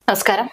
നമസ്കാരം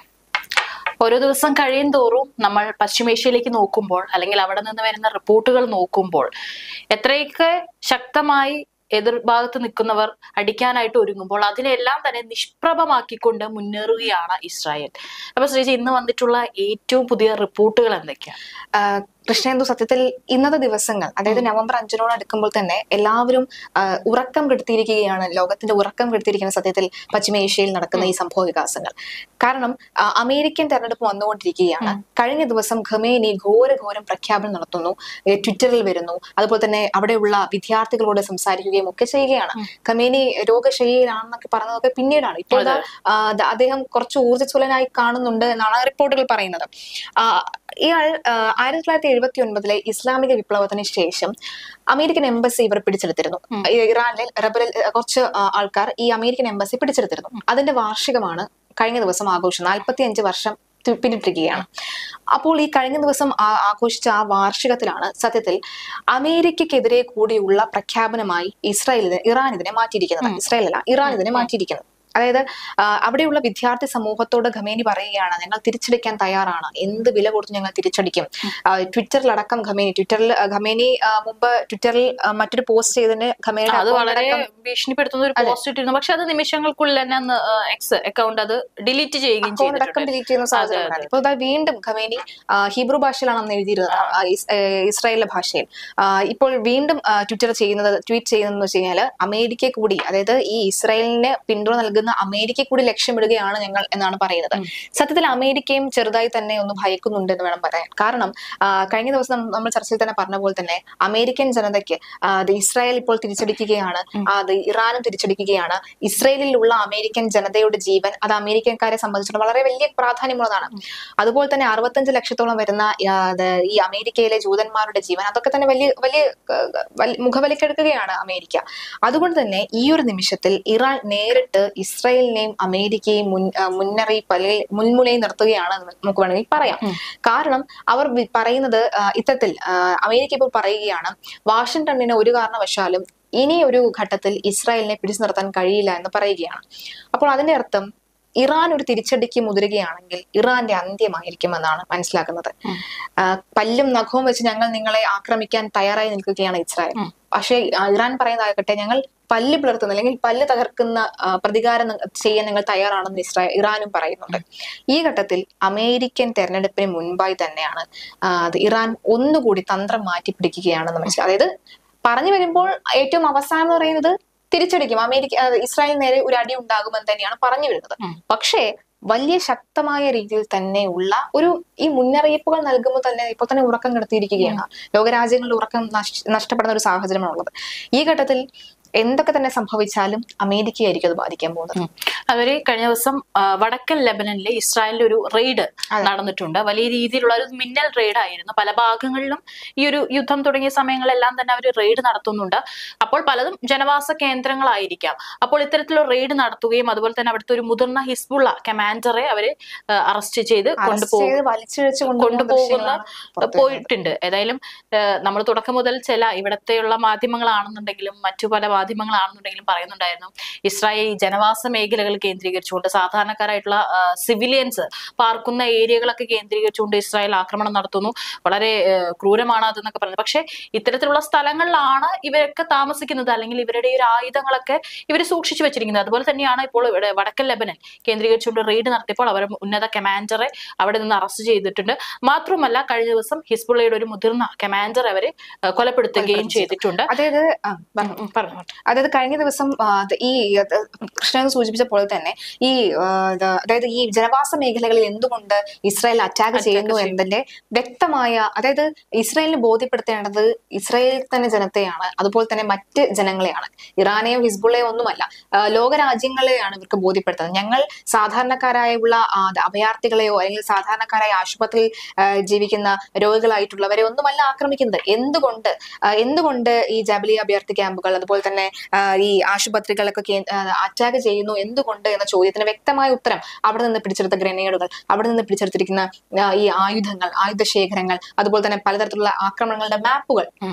ഓരോ ദിവസം കഴിയും തോറും നമ്മൾ പശ്ചിമേഷ്യയിലേക്ക് നോക്കുമ്പോൾ അല്ലെങ്കിൽ അവിടെ നിന്ന് വരുന്ന റിപ്പോർട്ടുകൾ നോക്കുമ്പോൾ എത്രയൊക്കെ ശക്തമായി എതിർഭാഗത്ത് നിൽക്കുന്നവർ അടിക്കാനായിട്ട് ഒരുങ്ങുമ്പോൾ അതിനെല്ലാം തന്നെ നിഷ്പ്രഭമാക്കിക്കൊണ്ട് മുന്നേറുകയാണ് ഇസ്രായേൽ അപ്പൊ ശ്രീജി ഇന്ന് വന്നിട്ടുള്ള ഏറ്റവും പുതിയ റിപ്പോർട്ടുകൾ എന്തൊക്കെയാണ് ആഹ് കൃഷ്ണേന്ദു സത്യത്തിൽ ഇന്നത്തെ ദിവസങ്ങൾ അതായത് നവംബർ അഞ്ചിനോട് അടുക്കുമ്പോൾ തന്നെ എല്ലാവരും ആഹ് ഉറക്കം കെടുത്തിയിരിക്കുകയാണ് ലോകത്തിന്റെ ഉറക്കം കെടുത്തിയിരിക്കുന്ന സത്യത്തിൽ പശ്ചിമേഷ്യയിൽ നടക്കുന്ന ഈ സംഭവ വികാസങ്ങൾ കാരണം ആഹ് അമേരിക്കൻ തെരഞ്ഞെടുപ്പ് വന്നുകൊണ്ടിരിക്കുകയാണ് കഴിഞ്ഞ ദിവസം ഖമേനി ഘോരഘോരം പ്രഖ്യാപനം നടത്തുന്നു ഏഹ് ട്വിറ്ററിൽ വരുന്നു അതുപോലെ തന്നെ അവിടെയുള്ള വിദ്യാർത്ഥികളോട് സംസാരിക്കുകയും ഒക്കെ ചെയ്യുകയാണ് ഖമേനി രോഗശയ്യയിലാണെന്നൊക്കെ പറഞ്ഞതൊക്കെ പിന്നീടാണ് ഇപ്പോൾ ദാ, ആഹ് ദാ അദ്ദേഹം കുറച്ച് ഊർജ്ജസ്വലനായി കാണുന്നുണ്ട് എന്നാണ് റിപ്പോർട്ടുകൾ പറയുന്നത് ആഹ് ഇയാൾ ആഹ് ആയിരത്തി തൊള്ളായിരത്തി എഴുപത്തി ഒൻപതിലെ ഇസ്ലാമിക വിപ്ലവത്തിന് ശേഷം അമേരിക്കൻ എംബസി ഇവർ പിടിച്ചെടുത്തിരുന്നു ഈ ഇറാനിലെ റബൽ കുറച്ച് ആ, ആൾക്കാർ ഈ അമേരിക്കൻ എംബസി പിടിച്ചെടുത്തിരുന്നു അതിന്റെ വാർഷികമാണ് കഴിഞ്ഞ ദിവസം ആഘോഷം നാൽപ്പത്തി അഞ്ച് വർഷം തി- പിന്നിട്ടിരിക്കുകയാണ് അപ്പോൾ ഈ കഴിഞ്ഞ ദിവസം ആ- ആഘോഷിച്ച ആ വാർഷികത്തിലാണ് സത്യത്തിൽ അമേരിക്കക്കെതിരെ കൂടിയുള്ള പ്രഖ്യാപനമായി ഇസ്രായേലിനെ ഇറാൻ ഇതിനെ മാറ്റിയിരിക്കുന്നത് ഇസ്രായേൽ അല്ല ഇറാൻ ഇതിനെ മാറ്റിയിരിക്കുന്നത് അതായത് ആ, അവിടെയുള്ള വിദ്യാർത്ഥി സമൂഹത്തോട് ഖമേനി പറയുകയാണ് ഞങ്ങൾ തിരിച്ചടിക്കാൻ തയ്യാറാണ് എന്ത് വില കൊടുത്ത് ഞങ്ങൾ തിരിച്ചടിക്കും ആ, ട്വിറ്ററിലടക്കം ഖമേനി ട്വിറ്ററിൽ ആ, ഖമേനി ആ, മുമ്പ് ട്വിറ്ററിൽ ആ, മറ്റൊരു പോസ്റ്റ് ചെയ്തതിന് ഖമേനിയുടെ അത് account വളരെ അടക്കം ഭീഷണിപ്പെടുത്തുന്ന ഒരു പോസ്റ്റ് ഇട്ടിരുന്നു പക്ഷെ അത് നിമിഷങ്ങൾക്കുള്ളിൽ തന്നെ എക്സ് അക്കൗണ്ട് അത് ഡിലീറ്റ് ചെയ്യുകയും account അടക്കം ചെയ്തിട്ടുണ്ട് ഡിലീറ്റ് ചെയ്യുന്ന സാഹചര്യമാണ് ഇപ്പോൾ ഇതാ വീണ്ടും ഖമേനി ആ, ഹീബ്രു ഭാഷയിലാണ് അന്ന് എഴുതിയിരുന്നത് ആ, ഇസ്- ഏ, ഇസ്രായേലിലെ ഭാഷയിൽ ആ, ഇപ്പോൾ വീണ്ടും ആ, ട്വിറ്റർ ചെയ്യുന്നത് ട്വീറ്റ് ചെയ്യുന്നതെന്ന് വെച്ച് കഴിഞ്ഞാൽ അമേരിക്ക കൂടി അതായത് ഈ ഇസ്രായേലിന് പിന്തുണ നൽകുന്ന അമേരിക്ക കൂടി ലക്ഷ്യമിടുകയാണ് ഞങ്ങൾ എന്നാണ് പറയുന്നത് സത്യത്തിൽ അമേരിക്കയും ചെറുതായി തന്നെ ഒന്ന് ഭയക്കുന്നുണ്ട് എന്ന് വേണം പറയാൻ കാരണം ആ, കഴിഞ്ഞ ദിവസം നമ്മ- നമ്മൾ ചർച്ചയിൽ തന്നെ പറഞ്ഞ പോലെ തന്നെ അമേരിക്കൻ ജനതയ്ക്ക് ആ, അത് ഇസ്രായേൽ ഇപ്പോൾ തിരിച്ചടിക്കുകയാണ് ആ, അത് ഇറാനും തിരിച്ചടിക്കുകയാണ് ഇസ്രായേലിലുള്ള അമേരിക്കൻ ജനതയുടെ ജീവൻ അത് അമേരിക്കക്കാരെ സംബന്ധിച്ചിടത്തോളം വളരെ വലിയ പ്രാധാന്യമുള്ളതാണ് അതുപോലെ തന്നെ അറുപത്തഞ്ച് ലക്ഷത്തോളം വരുന്ന ആ, അത് ഈ അമേരിക്കയിലെ ജൂതന്മാരുടെ ജീവൻ അതൊക്കെ തന്നെ വലിയ വലിയ ആ, വലി- മുഖവിലക്കെടുക്കുകയാണ് അമേരിക്ക അതുകൊണ്ട് തന്നെ ഈ ഒരു നിമിഷത്തിൽ ഇറാൻ നേരിട്ട് ഇസ്രായേലിനെയും അമേരിക്കയും മുൻ ആ, മുന്നറിയിപ്പ് അല്ലെങ്കിൽ മുൻമുലയിൽ നിർത്തുകയാണ് എന്ന് നമുക്ക് വേണമെങ്കിൽ പറയാം കാരണം അവർ വി- പറയുന്നത് ആ, ഇത്തരത്തിൽ ആ, അമേരിക്ക ഇപ്പോൾ പറയുകയാണ് വാഷിംഗ്ടണിന് ഒരു കാരണവശാലും ഇനി ഒരു ഘട്ടത്തിൽ ഇസ്രായേലിനെ പിടിച്ചു നിർത്താൻ കഴിയില്ല എന്ന് പറയുകയാണ് അപ്പോൾ അതിന്റെ അർത്ഥം ഇറാൻ ഒരു തിരിച്ചടിക്ക് മുതിരുകയാണെങ്കിൽ ഇറാന്റെ അന്ത്യമായിരിക്കുമെന്നാണ് മനസ്സിലാക്കുന്നത് ആ, പല്ലും നഖവും വെച്ച് ഞങ്ങൾ നിങ്ങളെ ആക്രമിക്കാൻ തയ്യാറായി നിൽക്കുകയാണ് ഇസ്രായേൽ പക്ഷേ ആ, ഇറാൻ പറയുന്നതാകട്ടെ ഞങ്ങൾ പല്ല് പിളർത്തുന്ന അല്ലെങ്കിൽ പല്ല് തകർക്കുന്ന ആ, പ്രതികാരം ന- ചെയ്യാൻ ഞങ്ങൾ തയ്യാറാണെന്ന് ഇസ്രായേൽ ഇറാനും പറയുന്നുണ്ട് ഈ ഘട്ടത്തിൽ അമേരിക്കൻ തെരഞ്ഞെടുപ്പിന് മുൻപായി തന്നെയാണ് ആ, അത് ഇറാൻ ഒന്നുകൂടി തന്ത്രം മാറ്റി പിടിക്കുകയാണെന്ന് മനസ്സിലായി അതായത് പറഞ്ഞു വരുമ്പോൾ ഏറ്റവും അവസാനം എന്ന് പറയുന്നത് തിരിച്ചടിക്കും അമേരിക്ക ആ, ഇസ്രായേൽ നേരെ ഒരു അടി ഉണ്ടാകുമെന്ന് തന്നെയാണ് പറഞ്ഞു വരുന്നത് ഉം. പക്ഷേ വലിയ ശക്തമായ രീതിയിൽ തന്നെ ഉള്ള ഒരു ഈ മുന്നറിയിപ്പുകൾ നൽകുമ്പോൾ തന്നെ ഇപ്പോൾ തന്നെ ഉറക്കം കെടുത്തിയിരിക്കുകയാണ് ലോകരാജ്യങ്ങളുടെ ഉറക്കം നഷ്- നഷ്ടപ്പെടുന്ന ഒരു സാഹചര്യമാണുള്ളത് ഈ ഘട്ടത്തിൽ എന്തൊക്കെ തന്നെ സംഭവിച്ചാലും അമേരിക്കയായിരിക്കും അത് ബാധിക്കാൻ പോകുന്നത് അവര് കഴിഞ്ഞ ദിവസം ആ, വടക്കൻ ലെബനനിലെ ഇസ്രായേലിൽ ഒരു റെയ്ഡ് നടന്നിട്ടുണ്ട് വലിയ രീതിയിലുള്ള ഒരു മിന്നൽ റെയ്ഡ് ആയിരുന്നു പല ഭാഗങ്ങളിലും ഈ ഒരു യുദ്ധം തുടങ്ങിയ സമയങ്ങളെല്ലാം തന്നെ അവർ റെയ്ഡ് നടത്തുന്നുണ്ട് അപ്പോൾ പലതും ജനവാസ കേന്ദ്രങ്ങളായിരിക്കാം അപ്പോൾ ഇത്തരത്തിലുള്ള റെയ്ഡ് നടത്തുകയും അതുപോലെ തന്നെ അവിടുത്തെ ഒരു മുതിർന്ന ഹിസ്ബുള്ള കമാൻഡറെ അവര് അറസ്റ്റ് ചെയ്ത് അറസ്റ്റ് കൊണ്ടുപോകും ചെയ്ത് വലിച്ചിഴച്ച് കൊണ്ടുപോകുന്ന കൊണ്ടുപോകുന്ന ദൃശ്യങ്ങളാണ് പുറത്ത് പോയിട്ടുണ്ട് ഏതായാലും നമ്മൾ തുടക്കം മുതൽ ചില ഇവിടത്തെയുള്ള മാധ്യമങ്ങളാണെന്നുണ്ടെങ്കിലും മറ്റു പല മാധ്യമങ്ങളാണെന്നുണ്ടെങ്കിലും പറയുന്നുണ്ടായിരുന്നു ഇസ്രായേൽ ഈ ജനവാസ മേഖലകൾ കേന്ദ്രീകരിച്ചുകൊണ്ട് സാധാരണക്കാരായിട്ടുള്ള സിവിലിയൻസ് പാർക്കുന്ന ഏരിയകളൊക്കെ കേന്ദ്രീകരിച്ചുകൊണ്ട് ഇസ്രായേൽ ആക്രമണം നടത്തുന്നു വളരെ ആ, ക്രൂരമാണ് അതെന്നൊക്കെ പറയുന്നത് പക്ഷെ ഇത്തരത്തിലുള്ള സ്ഥലങ്ങളിലാണ് ഇവരൊക്കെ താമസിക്കുന്നത് അല്ലെങ്കിൽ ഇവരുടെ ഈ ഒരു ആയുധങ്ങളൊക്കെ ഇവർ സൂക്ഷിച്ചു വെച്ചിരിക്കുന്നത് അതുപോലെ തന്നെയാണ് ഇപ്പോൾ ഇവിടെ വടക്കൻ ലെബനൻ കേന്ദ്രീകരിച്ചുകൊണ്ട് റെയ്ഡ് നടത്തിയപ്പോൾ അവർ ഉന്നത കമാൻഡറെ അവിടെ നിന്ന് അറസ്റ്റ് ചെയ്തിട്ടുണ്ട് മാത്രമല്ല കഴിഞ്ഞ ദിവസം ഹിസ്ബുള്ളയുടെ ഒരു മുതിർന്ന കമാൻഡർ അവരെ ആ, കൊലപ്പെടുത്തുകയും ചെയ്തിട്ടുണ്ട് അതായത് ആ, പറഞ്ഞു. ഉം, പറഞ്ഞു അതായത് കഴിഞ്ഞ ദിവസം ആ, അത് ഈ അത് കൃഷ്ണൻ സൂചിപ്പിച്ച പോലെ തന്നെ ഈ ആ, ഇത് അതായത് ഈ ജനവാസ മേഖലകളിൽ എന്തുകൊണ്ട് ഇസ്രായേൽ അറ്റാക്ക് ചെയ്യുന്നു എന്നതിന്റെ വ്യക്തമായ അതായത് ഇസ്രായേലിന് ബോധ്യപ്പെടുത്തേണ്ടത് ഇസ്രായേൽ തന്നെ ജനത്തെയാണ് അതുപോലെ തന്നെ മറ്റ് ജനങ്ങളെയാണ് ഇറാനെയോ ഹിസ്ബുള്ളയോ ഒന്നുമല്ല ആ, ലോകരാജ്യങ്ങളെയാണ് ഇവർക്ക് ബോധ്യപ്പെടുത്തുന്നത് ഞങ്ങൾ സാധാരണക്കാരായുള്ള ആ, അത് അഭയാർത്ഥികളെയോ അല്ലെങ്കിൽ സാധാരണക്കാരായ ആശുപത്രിയിൽ ആ, ജീവിക്കുന്ന രോഗികളായിട്ടുള്ളവരെ ഒന്നുമല്ല ആക്രമിക്കുന്നത് എന്തുകൊണ്ട് ആ, എന്തുകൊണ്ട് ഈ ജബലി അഭയാർത്ഥി ക്യാമ്പുകൾ അതുപോലെ തന്നെ ആ, ഈ ആശുപത്രികളൊക്കെ അറ്റാക്ക് ചെയ്യുന്നു എന്തുകൊണ്ട് എന്ന ചോദ്യത്തിന് വ്യക്തമായ ഉത്തരം അവിടെ നിന്ന് പിടിച്ചെടുത്ത ഗ്രനേഡുകൾ അവിടെ നിന്ന് പിടിച്ചെടുത്തിരിക്കുന്ന ആ, ഈ ആയുധങ്ങൾ ആയുധ ശേഖരങ്ങൾ അതുപോലെ തന്നെ പലതരത്തിലുള്ള ആക്രമണങ്ങളുടെ മാപ്പുകൾ ഉം.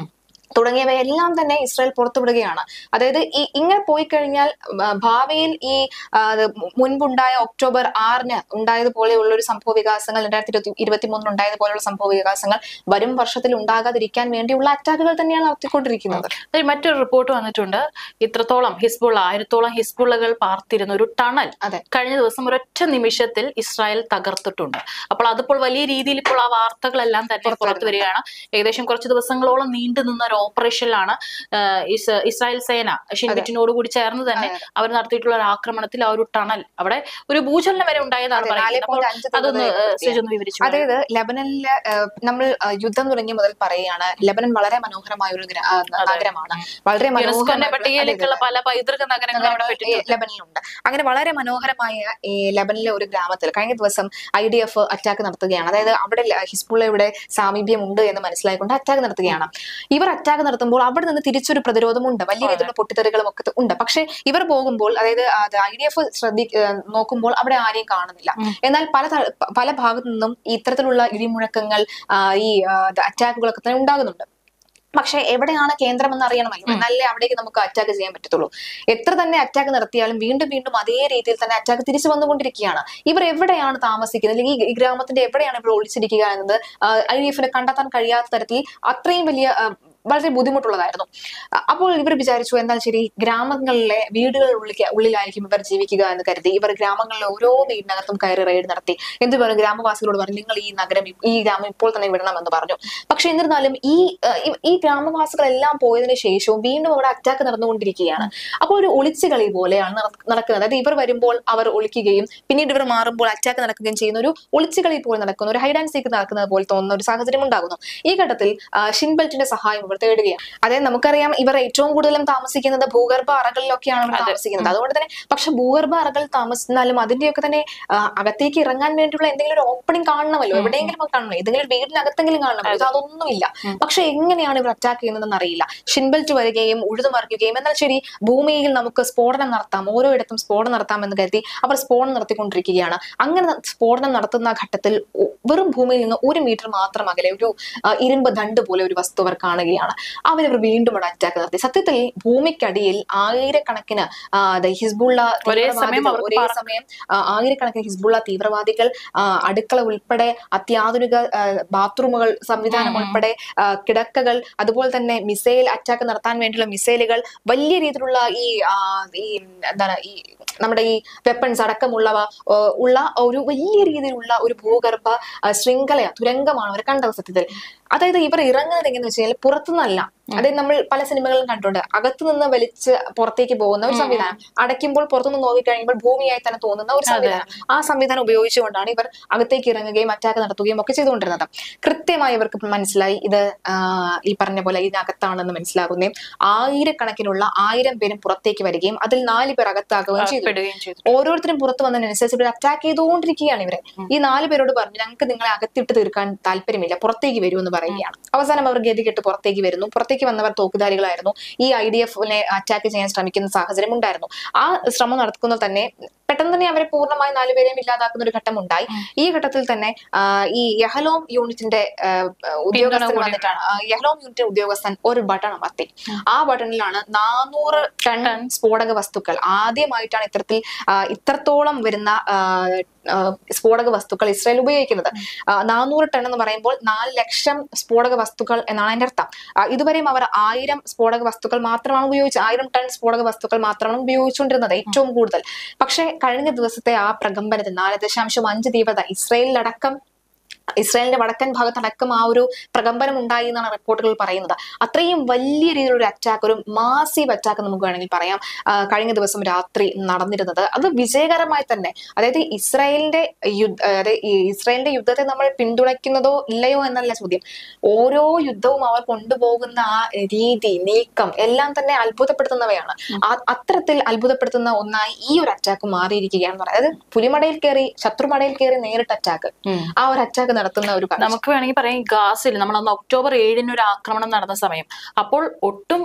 തുടങ്ങിയവയെല്ലാം തന്നെ ഇസ്രായേൽ പുറത്തുവിടുകയാണ് അതായത് ഈ ഇങ്ങനെ പോയി കഴിഞ്ഞാൽ ആ, ഭാവിയിൽ ഈ ആ, അത് മു- മുൻപുണ്ടായ ഒക്ടോബർ ആറിന് ഉണ്ടായതുപോലെയുള്ള ഒരു സംഭവ വികാസങ്ങൾ രണ്ടായിരത്തി ഇരുപത്തി ഇരുപത്തി മൂന്നിൽ ഉണ്ടായതുപോലെയുള്ള സംഭവ വികാസങ്ങൾ വരും വർഷത്തിൽ ഉണ്ടാകാതിരിക്കാൻ വേണ്ടിയുള്ള അറ്റാക്കുകൾ തന്നെയാണ് നടത്തിക്കൊണ്ടിരിക്കുന്നത് അതിൽ മറ്റൊരു റിപ്പോർട്ട് വന്നിട്ടുണ്ട് ഇത്രത്തോളം ഹിസ്ബുള്ള ആയിരത്തോളം ഹിസ്ബുള്ളകൾ പാർത്തിരുന്ന ഒരു ടണൽ അതെ. കഴിഞ്ഞ ദിവസം ഒരൊറ്റ നിമിഷത്തിൽ ഇസ്രായേൽ തകർത്തിട്ടുണ്ട് അപ്പോൾ അതിപ്പോൾ വലിയ രീതിയിൽ ഇപ്പോൾ ആ വാർത്തകളെല്ലാം തന്നെ പുറത്ത് പുറത്തു വരികയാണ് ഏകദേശം കുറച്ച് ദിവസങ്ങളോളം നീണ്ടു നിന്ന ഒരു ഓപ്പറേഷനിലാണ് ആഹ്, ഇസ്- ഇസ്രായേൽ സേന ഷിൻബിറ്റിനോട് കൂടി ചേർന്ന് തന്നെ അതെ, അവർ നടത്തിയിട്ടുള്ള ഒരു ആക്രമണത്തിൽ ആ ഒരു ടണൽ അവിടെ ഒരു ഭൂചലനം വരെ ഉണ്ടായതാണ് അതെ, നാല് പറയുന്നത് അപ്പോൾ point അഞ്ച് അതൊന്ന് തീവ്രത ആഹ്, ഏർപ്പെടുത്തിയാണ്. സിജു ഒന്ന് വിവരിച്ചു അതായത് ലെബനനിലെ ഏഹ്, നമ്മൾ ഏഹ്, യുദ്ധം തുടങ്ങിയ മുതൽ പറയുകയാണ് ലെബനൻ വളരെ മനോഹരമായ ഒരു ഗ്ര- ആ, നഗരമാണ് വളരെ യുനെസ്കോന്റെ മനോഹരമായ പട്ടികയിലേക്കുള്ള പല പൈതൃക നഗരങ്ങൾ അവിടെ നഗരങ്ങൾ ഈ പെട്ടിട്ടുണ്ട് ലെബനിലുണ്ട് അങ്ങനെ വളരെ മനോഹരമായ ഈ ലെബനിലെ ഒരു ഗ്രാമത്തിൽ കഴിഞ്ഞ ദിവസം ഐ ഡി എഫ് അറ്റാക്ക് നടത്തുകയാണ് അതായത് അവിടെ ല- ഹിസ്ബുള്ളയുടെ സാമീപ്യമുണ്ട് എന്ന് മനസ്സിലായിക്കൊണ്ട് അറ്റാക്ക് നടത്തുകയാണ് ഇവർ അറ്റാക്ക് നടത്തുമ്പോൾ അവിടെ നിന്ന് തിരിച്ചൊരു പ്രതിരോധമുണ്ട് വലിയ രീതിയിലുള്ള പൊട്ടിത്തെറികളും ഒക്കെ ത- ഉണ്ട് പക്ഷേ ഇവർ പോകുമ്പോൾ അതായത് ഐ ഡി എഫ് ശ്രദ്ധി ഏഹ് നോക്കുമ്പോൾ അവിടെ ആരെയും കാണുന്നില്ല ഉം. എന്നാൽ പല ത- പ- പല ഭാഗത്തു നിന്നും ഇത്തരത്തിലുള്ള ഇടിമുഴക്കങ്ങൾ ആ, ഈ അറ്റാക്കുകളൊക്കെ തന്നെ ഉണ്ടാകുന്നുണ്ട് പക്ഷെ എവിടെയാണ് കേന്ദ്രമെന്ന് അറിയണമല്ലോ ഉം. എന്നാലേ അവിടേക്ക് നമുക്ക് അറ്റാക്ക് ചെയ്യാൻ പറ്റത്തുള്ളൂ എത്ര തന്നെ അറ്റാക്ക് നടത്തിയാലും വീണ്ടും വീണ്ടും അതേ രീതിയിൽ തന്നെ അറ്റാക്ക് തിരിച്ചു വന്നുകൊണ്ടിരിക്കുകയാണ് ഇവർ എവിടെയാണ് താമസിക്കുന്നത് അല്ലെങ്കിൽ ഈ ഗ്രാമത്തിന്റെ എവിടെയാണ് ഇവർ ഒളിച്ചിരിക്കുക എന്നത് ഐ ഡി എഫിന് കണ്ടെത്താൻ കഴിയാത്ത തരത്തിൽ അത്രയും വലിയ ആ, വളരെ ബുദ്ധിമുട്ടുള്ളതായിരുന്നു അ- അപ്പോൾ ഇവർ വിചാരിച്ചു എന്നാൽ ശരി ഗ്രാമങ്ങളിലെ വീടുകൾ ഉള്ളിൽ ഉള്ളിലായിരിക്കും ഇവർ ജീവിക്കുക എന്ന് കരുതി ഇവർ ഗ്രാമങ്ങളിലെ ഓരോ വീടിനകത്തും കയറി റെയ്ഡ് നടത്തി എന്ത് പറഞ്ഞു ഗ്രാമവാസികളോട് പറഞ്ഞു നിങ്ങൾ ഈ നഗരം ഇ- ഈ ഗ്രാമം ഇപ്പോൾ തന്നെ വിടണമെന്ന് പറഞ്ഞു പക്ഷെ എന്നിരുന്നാലും ഈ ആ, ഈ- ഈ ഗ്രാമവാസികളെല്ലാം പോയതിനു ശേഷവും വീണ്ടും അവിടെ അറ്റാക്ക് നടന്നുകൊണ്ടിരിക്കുകയാണ് അപ്പോൾ ഒരു ഒളിച്ചുകളി പോലെയാണ് നട- നടക്കുന്നത് അതായത് ഇവർ വരുമ്പോൾ അവർ ഒളിക്കുകയും പിന്നീട് ഇവർ മാറുമ്പോൾ അറ്റാക്ക് നടക്കുകയും ചെയ്യുന്ന ഒരു ഒളിച്ചുകളി പോലെ നടക്കുന്ന ഒരു ഹൈഡ് ആൻഡ് സീക്ക് നടക്കുന്നത് പോലെ തോന്നുന്ന ഒരു സാഹചര്യം ഉണ്ടാകുന്നു ഈ ഘട്ടത്തിൽ ആ, ഷിൻബെൽറ്റിന്റെ സഹായം ഇവർ തേടുകയാണ് അതായത് നമുക്കറിയാം ഇവർ ഏറ്റവും കൂടുതലും താമസിക്കുന്നത് ഭൂഗർഭ അറകളിലൊക്കെയാണ് ഇവർ അതെ. താമസിക്കുന്നത് അതുകൊണ്ട് തന്നെ പക്ഷെ ഭൂഗർഭ അറകൾ താമസിച്ചാലും അതിന്റെയൊക്കെ തന്നെ ആ, അകത്തേക്ക് ഇറങ്ങാൻ വേണ്ടിയുള്ള എന്തെങ്കിലും ഒരു ഓപ്പണിംഗ് കാണണമല്ലോ ഉം. എവിടെയെങ്കിലും ഒക്കെ കാണണമല്ലോ ഏതെങ്കിലും ഒരു വീടിനകത്തെങ്കിലും കാണണമല്ലോ ഇത് അതൊന്നുമില്ല ഉം. പക്ഷെ എങ്ങനെയാണ് ഇവർ അറ്റാക്ക് ചെയ്യുന്നതെന്ന് അറിയില്ല ഷിൻബെൽറ്റ് വരികയും ഉഴുതുമറിക്കുകയും എന്നാൽ ശരി ഭൂമിയിൽ നമുക്ക് സ്ഫോടനം നടത്താം ഓരോയിടത്തും സ്ഫോടനം നടത്താം എന്ന് കരുതി അവർ സ്ഫോടനം നടത്തിക്കൊണ്ടിരിക്കുകയാണ് അങ്ങനെ ന- സ്ഫോടനം നടത്തുന്ന ഘട്ടത്തിൽ ഒ- വെറും ഭൂമിയിൽ നിന്ന് ഒരു മീറ്റർ മാത്രം അകലെ ഒരു ആ, ഇരുമ്പ് ദണ്ട് പോലെ ഒരു വസ്തു അവർ കാണുകയാണ് അവരവർ വീണ്ടും അവിടെ അറ്റാക്ക് നടത്തി സത്യത്തിൽ ഭൂമിക്കടിയിൽ ആയിരക്കണക്കിന് ആ, ദേ ഹിസ്ബുള്ള ഒരേ സമയം തീവ്രവാദികൾ- അവർക്ക് ഒരേ പറ- സമയം ആ, ആയിരക്കണക്കിന് ഹിസ്ബുള്ള തീവ്രവാദികൾ ആ, അടുക്കള ഉൾപ്പെടെ അത്യാധുനിക ആ, ബാത്റൂമുകൾ സംവിധാനം ഉം ഉം. ഉൾപ്പെടെ ആ, കിടക്കകൾ അതുപോലെ തന്നെ മിസൈൽ അറ്റാക്ക് നടത്താൻ വേണ്ടിയുള്ള മിസൈലുകൾ വലിയ രീതിയിലുള്ള ഈ ആ, ഈ എന്താണ് ഈ നമ്മുടെ ഈ വെപ്പൺസ് അടക്കമുള്ളവ ആ, ഉള്ള ഒരു വലിയ രീതിയിലുള്ള ഒരു ഭൂഗർഭ ആ, ശൃംഖല തുരങ്കമാണ് അവർ കണ്ടത് സത്യത്തിൽ അതായത് ഇവർ ഇറങ്ങുന്നത് എങ്ങനെയെന്ന് വെച്ച് കഴിഞ്ഞാൽ പുറത്തുനിന്നല്ല അതായത് നമ്മൾ പല സിനിമകളിലും കണ്ടിട്ടുണ്ട് അകത്തു നിന്ന് വലിച്ച് പുറത്തേക്ക് പോകുന്ന ഒരു ഉം ഉം. സംവിധാനം അടയ്ക്കുമ്പോൾ പുറത്തുനിന്ന് നോക്കിക്കഴിയുമ്പോൾ ഭൂമിയായി തന്നെ തോന്നുന്ന ഒരു അതെ. സംവിധാനം ആ സംവിധാനം ഉപയോഗിച്ചുകൊണ്ടാണ് ഇവർ അകത്തേക്ക് ഇറങ്ങുകയും അറ്റാക്ക് നടത്തുകയും ഒക്കെ ചെയ്തുകൊണ്ടിരുന്നത് കൃത്യമായി ഇവർക്ക് മനസ്സിലായി ഇത് ആ, ഈ പറഞ്ഞ പോലെ ഇതിനകത്താണെന്ന് മനസ്സിലാകുകയും ആയിരക്കണക്കിനുള്ള ആയിരം പേരും പുറത്തേക്ക് വരികയും അതിൽ നാല് പേർ അകത്താകുകയും ചെയ്തു പെടുകയും ചെയ്തു ഓരോരുത്തരും പുറത്തു വന്നതിനനുസരിച്ച് ഇവർ അറ്റാക്ക് ചെയ്തുകൊണ്ടിരിക്കുകയാണ് ഇവരെ ഈ നാല് പേരോട് പറഞ്ഞു ഞങ്ങൾക്ക് നിങ്ങളെ അകത്തിട്ട് തീർക്കാൻ താല്പര്യമില്ല പുറത്തേക്ക് വരൂ എന്ന് പറയുകയാണ് അവസാനം അവർ ഗതികെട്ട് പുറത്തേക്ക് വരുന്നു പുറത്തേക്ക് വന്നവർ തോക്കുധാരികളായിരുന്നു ഈ ഐ ഡി എഫിനെ അറ്റാക്ക് ചെയ്യാൻ ശ്രമിക്കുന്ന സാഹചര്യം ഉണ്ടായിരുന്നു ആ ശ്രമം നടക്കുന്നത് തന്നെ പെട്ടെന്ന് തന്നെ അവരെ പൂർണ്ണമായി നാലുപേരെയും ഇല്ലാതാക്കുന്ന ഒരു ഘട്ടം ഉണ്ടായി ഈ ഘട്ടത്തിൽ തന്നെ ആ, ഈ യഹലോം യൂണിറ്റിന്റെ ആ, ഉദ്യോഗസ്ഥൻ കൂടി വന്നിട്ടാണ് ആ, യഹലോം യൂണിറ്റ് ഉദ്യോഗസ്ഥൻ ഒരു ബട്ടൺ അമർത്തി ആ ബട്ടണിലാണ് നാനൂറ് ടൺ സ്ഫോടക വസ്തുക്കൾ ആദ്യമായിട്ടാണ് ഇത്തരത്തിൽ ആ, ഇത്രത്തോളം വരുന്ന ആ, ആ, സ്ഫോടക വസ്തുക്കൾ ഇസ്രായേൽ ഉപയോഗിക്കുന്നത് ആ, നാനൂറ് ടൺ എന്ന് പറയുമ്പോൾ നാല് ലക്ഷം സ്ഫോടക വസ്തുക്കൾ എന്നാണ് അതിന്റെ അർത്ഥം ആ, ഇതുവരെയും അവർ ആയിരം സ്ഫോടക വസ്തുക്കൾ മാത്രമാണ് ഉപയോഗിച്ചത് ആയിരം ടൺ സ്ഫോടക വസ്തുക്കൾ മാത്രമാണ് ഉപയോഗിച്ചുകൊണ്ടിരുന്നത് ഏറ്റവും കൂടുതൽ പക്ഷേ കഴിഞ്ഞ ദിവസത്തെ ആ പ്രകമ്പനത്തിൽ നാല് ദശാംശം അഞ്ച് തീവ്രത ഇസ്രായേലിലടക്കം ഇസ്രായേലിന്റെ വടക്കൻ ഭാഗത്തടക്കം ആ ഒരു പ്രകമ്പനം ഉണ്ടായി എന്നാണ് റിപ്പോർട്ടുകൾ പറയുന്നത് അത്രയും വലിയ രീതിയിലുള്ള അറ്റാക്ക് ഒരു മാസീവ് അറ്റാക്ക് നമുക്ക് വേണമെങ്കിൽ പറയാം ആ, കഴിഞ്ഞ ദിവസം രാത്രി നടന്നിരുന്നത് അത് വിജയകരമായി തന്നെ അതായത് ഇസ്രായേലിന്റെ യുദ്ധ അതായത് ഈ ഇസ്രായേലിന്റെ യുദ്ധത്തെ നമ്മൾ പിന്തുണയ്ക്കുന്നതോ ഇല്ലയോ എന്നല്ല ചോദ്യം ഓരോ യുദ്ധവും അവർ കൊണ്ടുപോകുന്ന ആ രീതി നീക്കം എല്ലാം തന്നെ അത്ഭുതപ്പെടുത്തുന്നവയാണ് ആ- അത്തരത്തിൽ അത്ഭുതപ്പെടുത്തുന്ന ഒന്നായി ഈ ഒരു അറ്റാക്ക് മാറിയിരിക്കുകയാണെന്ന് പറയാം അതായത് പുലിമടയിൽ കയറി ശത്രുമടയിൽ കയറി നേരിട്ട് അറ്റാക്ക് ആ ഒരു അറ്റാക്ക് നടത്തുന്ന ഒരു കാഴ്ച. നമുക്ക് വേണമെങ്കിൽ പറയാം ഈ ഗാസിൽ നമ്മൾ അന്ന് ഒക്ടോബർ ഏഴിന് ഒരു ആക്രമണം നടന്ന സമയം അപ്പോൾ ഒട്ടും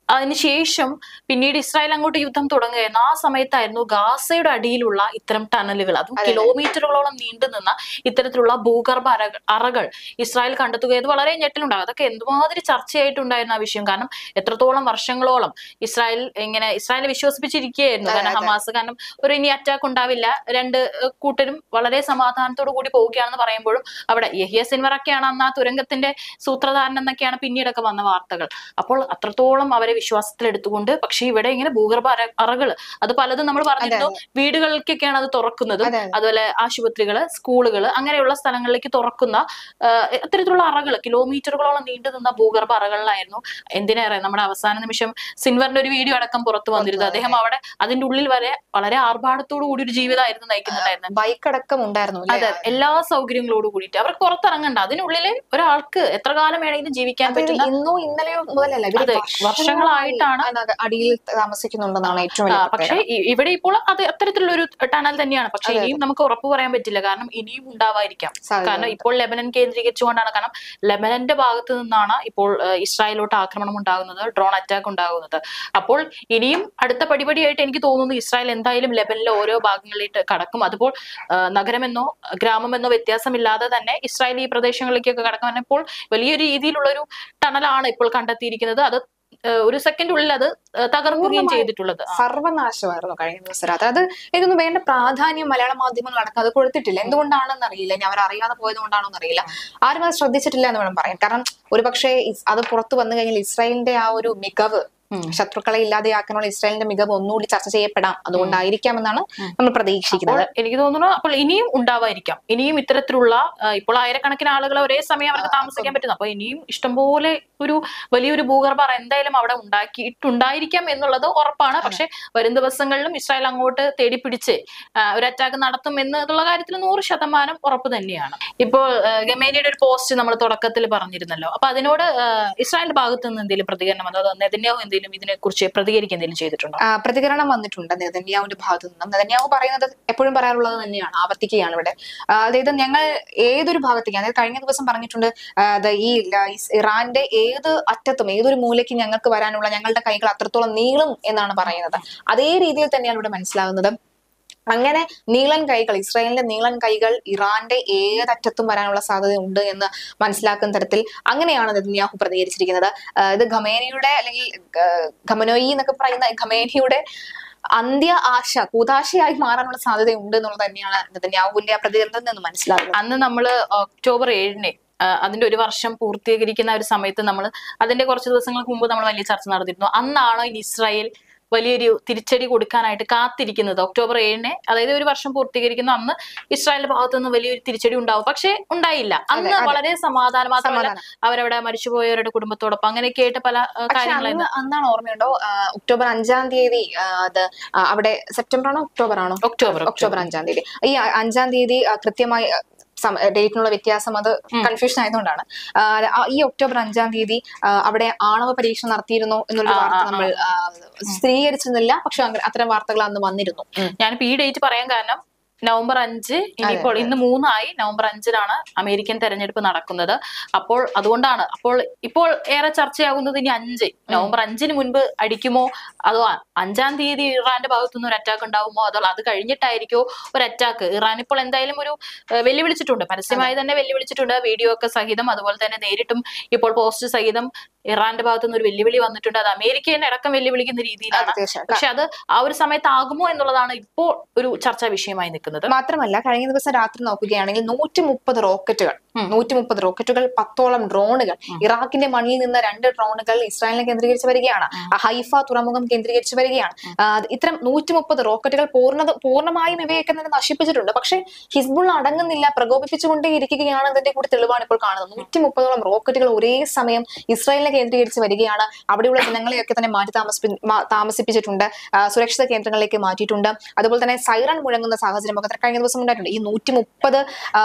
അതിനുശേഷം പിന്നീട് ഇസ്രായേൽ അങ്ങോട്ട് യുദ്ധം തുടങ്ങുകയായിരുന്നു ആ സമയത്തായിരുന്നു ഗാസയുടെ അടിയിലുള്ള ഇത്തരം ടണലുകൾ അതും കിലോമീറ്ററുകളോളം നീണ്ടു നിന്ന ഇത്തരത്തിലുള്ള ഭൂഗർഭ അറകൾ അറകൾ ഇസ്രായേൽ കണ്ടെത്തുക ഇത് വളരെ ഞെട്ടലുണ്ടാകും അതൊക്കെ എന്തുമാതിരി ചർച്ചയായിട്ടുണ്ടായിരുന്ന ആ വിഷയം കാരണം എത്രത്തോളം വർഷങ്ങളോളം ഇസ്രായേൽ ഇങ്ങനെ ഇസ്രായേൽ വിശ്വസിപ്പിച്ചിരിക്കുകയായിരുന്നു കാരണം ഹമാസ് കാരണം ഒരു ഇനി അറ്റാക്ക് ഉണ്ടാവില്ല രണ്ട് ഏഹ്, കൂട്ടരും വളരെ സമാധാനത്തോടു കൂടി പോവുകയാണെന്ന് പറയുമ്പോഴും അവിടെ യഹിയ സിൻവറൊക്കെയാണ് അന്ന് ആ തുരങ്കത്തിന്റെ സൂത്രധാരൻ എന്നൊക്കെയാണ് പിന്നീടൊക്കെ വന്ന വാർത്തകൾ അപ്പോൾ അത്രത്തോളം അവരെ വിശ്വാസത്തിലെടുത്തുകൊണ്ട് പക്ഷെ ഇവിടെ ഇങ്ങനെ ഭൂഗർഭ അറ അറകൾ അത് പലതും നമ്മൾ പറഞ്ഞിരുന്നു വീടുകൾക്കൊക്കെയാണ് അത് തുറക്കുന്നതും അതെ, അതെ. അതുപോലെ ആശുപത്രികള് സ്കൂളുകള് അങ്ങനെയുള്ള സ്ഥലങ്ങളിലേക്ക് തുറക്കുന്ന ആ, അത്തരത്തിലുള്ള അറകൾ കിലോമീറ്ററുകളോളം നീണ്ടു നിന്ന ഭൂഗർഭ അറകളിലായിരുന്നു എന്തിനേറെ നമ്മുടെ അവസാന നിമിഷം സിൻവറിന്റെ ഒരു വീഡിയോ അടക്കം പുറത്തു വന്നിരുന്നു അദ്ദേഹം അവിടെ അതിന്റെ ഉള്ളിൽ വരെ വളരെ ആർഭാടത്തോടു കൂടി ഒരു ജീവിതമായിരുന്നു നയിക്കുന്നുണ്ടായിരുന്നത് ബൈക്ക് അടക്കം ഉണ്ടായിരുന്നു അല്ലേ? അതെ എല്ലാ സൗകര്യങ്ങളോട് കൂടിയിട്ട് അവർക്ക് പുറത്തിറങ്ങണ്ട അതിനുള്ളിൽ ഒരാൾക്ക് എത്ര കാലം വേണമെങ്കിലും ജീവിക്കാൻ അതായത് പറ്റുന്ന ഇന്നോ ഇന്നലെയോ മുതലല്ല ഇവര് അതെ, വർഷങ്ങളായിട്ടാണ് അതിനകത്ത് അടിയിൽ താമസിക്കുന്നുണ്ടെന്നാണ് ഏറ്റവും ആ, വലിയ പക്ഷേ പ്രത്യേകത. ഇ- ഇവിടെ ഇപ്പോൾ അത് അത്തരത്തിലുള്ള ഒരു ടണൽ തന്നെയാണ് പക്ഷെ അതെ, ഇനിയും നമുക്ക് ഉറപ്പ് പറയാൻ പറ്റില്ല കാരണം ഇനിയും ഉണ്ടാവായിരിക്കാം സാധ്യത കാരണം ഇപ്പോൾ ലെബനൻ കേന്ദ്രീകരിച്ചുകൊണ്ടാണ് കാരണം ലെബനന്റെ ഭാഗത്ത് നിന്നാണ് ഇപ്പോൾ ഏഹ്, ഇസ്രായേലോട്ട് ആക്രമണം ഉണ്ടാകുന്നത് ഡ്രോൺ അറ്റാക്ക് ഉണ്ടാകുന്നത് അപ്പോൾ ഇനിയും അടുത്ത പടിപടിയായിട്ട് എനിക്ക് തോന്നുന്നു ഇസ്രായേൽ എന്തായാലും ലെബനിലെ ഓരോ ഭാഗങ്ങളിലേക്ക് കടക്കും അതുപോലെ ഏഹ്, നഗരമെന്നോ ഗ്രാമമെന്നോ വ്യത്യാസമില്ലാതെ തന്നെ ഇസ്രായേൽ ഈ പ്രദേശങ്ങളിലേക്കൊക്കെ കടക്കാൻ ഇപ്പോൾ വലിയൊരു രീതിയിലുള്ള ഒരു ടണലാണ് ഇപ്പോൾ കണ്ടെത്തിയിരിക്കുന്നത് അത് ഏഹ്, ഒരു സെക്കൻഡുള്ളിൽ അത് ഏഹ്, തകർക്കുകയും പൂർണ്ണമായി ചെയ്തിട്ടുള്ളത് ആ. സർവനാശമായിരുന്നു കഴിഞ്ഞ ദിവസം രാത്രി അത് ഇതൊന്നും വേണ്ട പ്രാധാന്യം മലയാള മാധ്യമങ്ങൾ അടക്കം അത് കൊടുത്തിട്ടില്ല എന്തുകൊണ്ടാണെന്ന് അറിയില്ല ഇനി അവർ അറിയാതെ പോയത് കൊണ്ടാണോ എന്നറിയില്ല ആരും അത് ശ്രദ്ധിച്ചിട്ടില്ല എന്ന് വേണം പറയാൻ കാരണം ഒരു പക്ഷേ അത് പുറത്തു വന്നു കഴിഞ്ഞാൽ ഇസ്രായേലിന്റെ ആ ഒരു മികവ് ഉം. ശത്രുക്കളെ ഇല്ലാതെയാക്കാനുള്ള ഇസ്രായേലിന്റെ മികവ് ഒന്നുകൂടി ചർച്ച ചെയ്യപ്പെടാം അതുകൊണ്ടായിരിക്കാമെന്നാണ് നമ്മൾ പ്രതീക്ഷിക്കുന്നത് അപ്പോൾ എനിക്ക് തോന്നുന്നു അപ്പോൾ ഇനിയും ഉണ്ടാവായിരിക്കാം ഇനിയും ഇത്തരത്തിലുള്ള ആ, ഇപ്പോൾ ആയിരക്കണക്കിന് ആളുകൾ ഒരേ സമയം അവർക്ക് താമസിക്കാൻ പറ്റുന്നു അപ്പൊ ഇനിയും ഇഷ്ടംപോലെ ഒരു വലിയൊരു ഭൂഗർഭ അറ എന്തായാലും അവിടെ ഉണ്ടാക്കിയിട്ടുണ്ടായിരിക്കാം എന്നുള്ളത് ഉറപ്പാണ് പക്ഷെ വരും ദിവസങ്ങളിലും ഇസ്രായേൽ അങ്ങോട്ട് തേടി പിടിച്ച് ആ, ഒരു അറ്റാക്ക് നടത്തും എന്നുള്ള കാര്യത്തിൽ നൂറ് ശതമാനം ഉറപ്പ് തന്നെയാണ് ഇപ്പോൾ ആ, ഗമേനിയുടെ ഒരു പോസ്റ്റ് നമ്മൾ തുടക്കത്തിൽ പറഞ്ഞിരുന്നല്ലോ അപ്പൊ അതിനോട് ആ, ഇസ്രായേലിന്റെ ഭാഗത്ത് നിന്ന് എന്തെങ്കിലും പ്രതികരണം വന്നോ അതോ നെതന്യാഹു എന്തെങ്കിലും ഇതിനെ കുറിച്ച് പ്രതികരിക്കുക എന്തെങ്കിലും ചെയ്തിട്ടുണ്ടോ ആ, പ്രതികരണം വന്നിട്ടുണ്ട് നെതന്യാവിന്റെ ഭാഗത്തു നിന്നും നെതന്യാവ് പറയുന്നത് എപ്പോഴും പറയാറുള്ളത് തന്നെയാണ് ആവർത്തിക്കുകയാണ് ഇവിടെ ആ, അതായത് ഞങ്ങൾ ഏതൊരു ഭാഗത്തേക്ക് അതായത് കഴിഞ്ഞ ദിവസം പറഞ്ഞിട്ടുണ്ട് ആ, അത് ഈ ല- ഇസ് ഇറാന്റെ ഏത് അറ്റത്തും ഏതൊരു മൂലയ്ക്ക് ഞങ്ങൾക്ക് വരാനുള്ള ഞങ്ങളുടെ കൈകൾ അത്രത്തോളം നീളും എന്നാണ് പറയുന്നത് അതേ രീതിയിൽ തന്നെയാണ് ഇവിടെ മനസ്സിലാകുന്നത് അങ്ങനെ നീളൻ കൈകൾ ഇസ്രായേലിന്റെ നീളൻ കൈകൾ ഇറാന്റെ ഏതറ്റത്തും വരാനുള്ള സാധ്യത ഉണ്ട് എന്ന് മനസ്സിലാക്കുന്ന തരത്തിൽ അങ്ങനെയാണ് നെതന്യാഹു പ്രതികരിച്ചിരിക്കുന്നത് ആ, ഇത് ഖമേനിയുടെ അല്ലെങ്കിൽ ആ, ഖമനോയി എന്നൊക്കെ പറയുന്ന ഖമേനിയുടെ അന്ത്യ ആശ കൂതാശയായി മാറാനുള്ള സാധ്യത ഉണ്ട് എന്നുള്ളത് തന്നെയാണ് നെതന്യാഹുവിന്റെ ആ പ്രതികരണത്തിൽ നിന്ന് മനസ്സിലാകുന്നത് അന്ന് നമ്മൾ ഒക്ടോബർ ഏഴിന് ആ, അതിന്റെ ഒരു വർഷം പൂർത്തീകരിക്കുന്ന ഒരു സമയത്ത് നമ്മൾ അതിന്റെ കുറച്ച് ദിവസങ്ങൾക്ക് മുമ്പ് നമ്മൾ വലിയ ചർച്ച നടത്തിയിരുന്നു അന്നാണോ ഇനി ഇസ്രായേൽ വലിയൊരു തിരിച്ചടി കൊടുക്കാനായിട്ട് കാത്തിരിക്കുന്നത് ഒക്ടോബർ ഏഴിന് അതായത് ഒരു വർഷം പൂർത്തീകരിക്കുന്ന അന്ന് ഇസ്രായേലിന്റെ ഭാഗത്തു നിന്ന് വലിയൊരു തിരിച്ചടി ഉണ്ടാവും പക്ഷേ ഉണ്ടായില്ല അന്ന് അതെ. വളരെ സമാധാനം മാത്രമല്ല സമാധാനം. അവരവിടെ മരിച്ചുപോയവരുടെ കുടുംബത്തോടൊപ്പം അങ്ങനെയൊക്കെ ആയിട്ട് പല ആ, പക്ഷെ കാര്യങ്ങളായിരുന്നു അന്ന് അന്നാണ് ഓർമ്മയുണ്ടോ ആ, ഒക്ടോബർ അഞ്ചാം തീയതി ആ, അത് ആ, അവിടെ സെപ്റ്റംബർ ആണോ ഒക്ടോബർ ആണോ ഒക്ടോബർ ഒക്ടോബർ അഞ്ചാം തീയതി ഈ അ- അഞ്ചാം തീയതി ആ, കൃത്യമായി ആ, സം- ഡേറ്റിനുള്ള വ്യത്യാസം അത് കൺഫ്യൂഷൻ ആയതുകൊണ്ടാണ് ആ, ആ, ഈ ഒക്ടോബർ അഞ്ചാം തീയതി ആ, അവിടെ ആണവ പരീക്ഷ നടത്തിയിരുന്നോ എന്നുള്ള ആ, വാർത്ത ആ, നമ്മൾ ആ, സ്ഥിരീകരിച്ചിരുന്നില്ല പക്ഷെ അങ്ങ- അത്തരം വാർത്തകൾ അന്ന് വന്നിരുന്നു ഞാനിപ്പോ ഈ ഡേറ്റ് പറയാൻ കാരണം നവംബർ അഞ്ച് ഇനിയിപ്പോൾ ഇന്ന് മൂന്നായി നവംബർ അഞ്ചിനാണ് അമേരിക്കൻ തെരഞ്ഞെടുപ്പ് നടക്കുന്നത് അപ്പോൾ അതുകൊണ്ടാണ് അപ്പോൾ ഇപ്പോൾ ഏറെ ചർച്ചയാകുന്നത് ഇനി അഞ്ച് നവംബർ അഞ്ചിന് മുൻപ് അടിക്കുമോ അതോ അ- അഞ്ചാം തീയതി ഇറാന്റെ ഭാഗത്തുനിന്ന് ഒരു അറ്റാക്ക് ഉണ്ടാവുമോ അതോ അത് കഴിഞ്ഞിട്ടായിരിക്കോ ഒരു അറ്റാക്ക് ഇറാൻ ഇപ്പോൾ എന്തായാലും ഒരു ഏഹ്, വെല്ലുവിളിച്ചിട്ടുണ്ട് പരസ്യമായി തന്നെ വെല്ലുവിളിച്ചിട്ടുണ്ട് വീഡിയോ ഒക്കെ സഹിതം അതുപോലെ തന്നെ നേരിട്ടും ഇപ്പോൾ പോസ്റ്റ് സഹിതം ഇറാന്റെ ഭാഗത്തുനിന്ന് ഒരു വെല്ലുവിളി വന്നിട്ടുണ്ട് അത് അമേരിക്കയെ അടക്കം വെല്ലുവിളിക്കുന്ന രീതിയിലാണ് അത് തീർച്ചയായും പക്ഷെ അത് ആ ഒരു സമയത്ത് ആകുമോ എന്നുള്ളതാണ് ഇപ്പോൾ ഒരു ചർച്ചാ വിഷയമായി നിൽക്കുന്നത് മാത്രമല്ല കഴിഞ്ഞ ദിവസം രാത്രി നോക്കുകയാണെങ്കിൽ നൂറ്റി മുപ്പത് റോക്കറ്റുകൾ ഉം. നൂറ്റി മുപ്പത് റോക്കറ്റുകൾ പത്തോളം ഡ്രോണുകൾ ഇറാഖിന്റെ മണ്ണിൽ നിന്ന് രണ്ട് ഡ്രോണുകൾ ഇസ്രായേലിനെ കേന്ദ്രീകരിച്ച് വരികയാണ് ആ ഹൈഫ തുറമുഖം കേന്ദ്രീകരിച്ച് വരികയാണ് ആ, ഇത്തരം നൂറ്റി മുപ്പത് റോക്കറ്റുകൾ പൂർണ്ണ പൂർണ്ണമായും ഇവയൊക്കെ തന്നെ നശിപ്പിച്ചിട്ടുണ്ട് പക്ഷേ ഹിസ്ബുൾ അടങ്ങുന്നില്ല പ്രകോപിപ്പിച്ചുകൊണ്ടേ ഇരിക്കുകയാണ് ഇതിന്റെ കൂടി തെളിവാണ് ഇപ്പോൾ കാണുന്നത് നൂറ്റി മുപ്പതോളം റോക്കറ്റുകൾ ഒരേ സമയം ഇസ്രായേലിനെ കേന്ദ്രീകരിച്ച് വരികയാണ് അവിടെയുള്ള ജനങ്ങളെയൊക്കെ തന്നെ മാറ്റി താമസിപ്പി മാ- താമസിപ്പിച്ചിട്ടുണ്ട് ആ, സുരക്ഷിത കേന്ദ്രങ്ങളിലേക്ക് മാറ്റിയിട്ടുണ്ട് അതുപോലെ തന്നെ സൈറൺ മുഴങ്ങുന്ന സാഹചര്യം ഒക്കെ കഴിഞ്ഞ ദിവസം ഉണ്ടായിട്ടുണ്ട് ഈ നൂറ്റി മുപ്പത്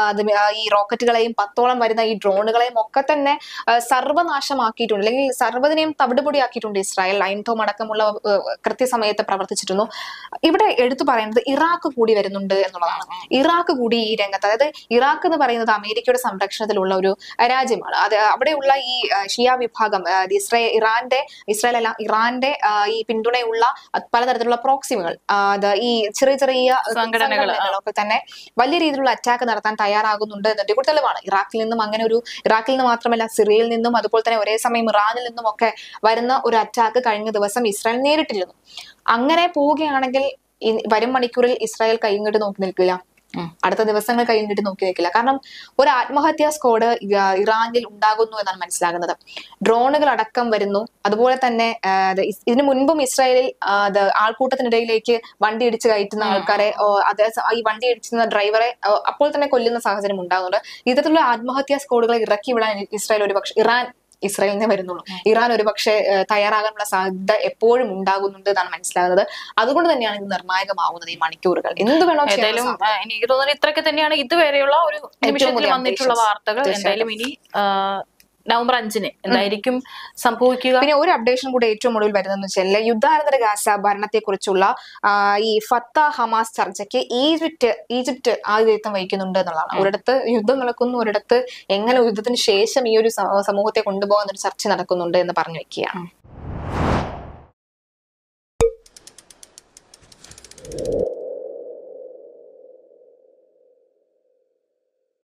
ഈ റോക്കറ്റുകളെയും പത്തോളം വരുന്ന ഈ ഡ്രോണുകളെയും ഒക്കെ തന്നെ ആ, സർവ്വനാശമാക്കിയിട്ടുണ്ട് അല്ലെങ്കിൽ സർവ്വതിനെയും തവിടുപൊടിയാക്കിയിട്ടുണ്ട് ഇസ്രായേൽ ലൈൻതോം അടക്കമുള്ള ആ, കൃത്യസമയത്ത് പ്രവർത്തിച്ചിരുന്നു ഇവിടെ എടുത്തു പറയുന്നത് ഇറാഖ് കൂടി വരുന്നുണ്ട് എന്നുള്ളതാണ് ഇറാഖ് കൂടി ഈ രംഗത്ത് അതായത് ഇറാഖ് എന്ന് പറയുന്നത് അമേരിക്കയുടെ സംരക്ഷണത്തിലുള്ള ഒരു രാജ്യമാണ് അത് അവിടെയുള്ള ഈ ആ, ഷിയ വിഭാഗം ഭാഗം ആ, ഇത് ഇസ്രായേൽ ഇറാന്റെ ഇസ്രായേൽ അല്ല ഇറാന്റെ ആ, ഈ പിന്തുണയുള്ള പലതരത്തിലുള്ള പ്രോക്സിമുകൾ അത് ഈ ചെറിയ ചെറിയ സംഘടനകൾ, ആ. സംഘടനകളൊക്കെ തന്നെ വലിയ രീതിയിലുള്ള അറ്റാക്ക് നടത്താൻ തയ്യാറാകുന്നുണ്ട് എന്നതിന്റെ കൂടി തെളിവാണ് ഇറാഖിൽ നിന്നും അങ്ങനെ ഒരു ഇറാഖിൽ നിന്ന് മാത്രമല്ല സിറിയയിൽ നിന്നും അതുപോലെ തന്നെ ഒരേ സമയം ഇറാനിൽ നിന്നും ഒക്കെ വരുന്ന ഒരു അറ്റാക്ക് കഴിഞ്ഞ ദിവസം ഇസ്രായേൽ നേരിട്ടിരുന്നു അങ്ങനെ പോവുകയാണെങ്കിൽ ഈ വരും മണിക്കൂറിൽ ഇസ്രായേൽ കൈങ്ങോട്ട് നോക്കി നിൽക്കില്ല ഉം. അടുത്ത ദിവസങ്ങൾ കഴിഞ്ഞിട്ട് നോക്കി നിൽക്കില്ല കാരണം ഒരു ആത്മഹത്യാ സ്ക്വാഡ് ഇ- ഇറാനിൽ ഉണ്ടാകുന്നു എന്നാണ് മനസ്സിലാകുന്നത് ഡ്രോണുകൾ അടക്കം വരുന്നു അതുപോലെ തന്നെ ആ, അത് ഇസ്- ഇതിനു മുൻപും ഇസ്രായേലിൽ ആ, അത് ആൾക്കൂട്ടത്തിനിടയിലേക്ക് വണ്ടി ഇടിച്ച് കയറ്റുന്ന ആൾക്കാരെ ഓ, അതേ സ- ഈ വണ്ടി ഇടിച്ചുന്ന ഡ്രൈവറെ ഓ, അപ്പോൾ തന്നെ കൊല്ലുന്ന സാഹചര്യം ഉണ്ടാകുന്നുണ്ട് ഇത്തരത്തിലുള്ള ആത്മഹത്യാ സ്ക്വാഡുകളെ ഇറക്കി വിടാൻ ഇസ്രായേൽ ഒരു പക്ഷേ ഇറാൻ ഇസ്രായേലിനെ വരുന്നുള്ളൂ ഇറാൻ ഒരു പക്ഷേ തയ്യാറാകാനുള്ള സാധ്യത എപ്പോഴും ഉണ്ടാകുന്നുണ്ട് എന്നാണ് മനസ്സിലാകുന്നത് അതുകൊണ്ട് തന്നെയാണ് ഇത് നിർണായകമാവുന്നത് ഈ മണിക്കൂറുകൾ എന്ത് വേണോ ചെയ്യാൻ ഏതായാലും ആ, എനിക്ക് തോന്നുന്നു ഇത്രയൊക്കെ തന്നെയാണ് ഇതുവരെയുള്ള ഒരു നിമിഷത്തിൽ പുതിയ വന്നിട്ടുള്ള updations. വാർത്തകൾ തീർച്ചയായിട്ടും. എന്തായാലും ഇനി ആ, നവംബർ അഞ്ചിന് എന്തായിരിക്കും സംഭവിക്കുക പിന്നെ ഒരു അപ്ഡേഷൻ കൂടെ ഏറ്റവും ഒടുവിൽ വരുന്നതെന്ന് വെച്ചാൽ യുദ്ധാനന്തര ഗാസ ഭരണത്തെക്കുറിച്ചുള്ള ആ, ഈ ഫത്ത ഹമാസ് ചർച്ചയ്ക്ക് ഈജിപ്റ്റ് ഈജിപ്റ്റ് ആതിഥേയത്വം വഹിക്കുന്നുണ്ട് എന്നുള്ളതാണ് ഒരിടത്ത് യുദ്ധം നടക്കുന്നു ഒരിടത്ത് എങ്ങനെ യുദ്ധത്തിന് ശേഷം ഈ ഒരു സ- സമൂഹത്തെ കൊണ്ടുപോകാൻ ഒരു ചർച്ച നടക്കുന്നുണ്ട് എന്ന് പറഞ്ഞു വെക്കുകയാണ്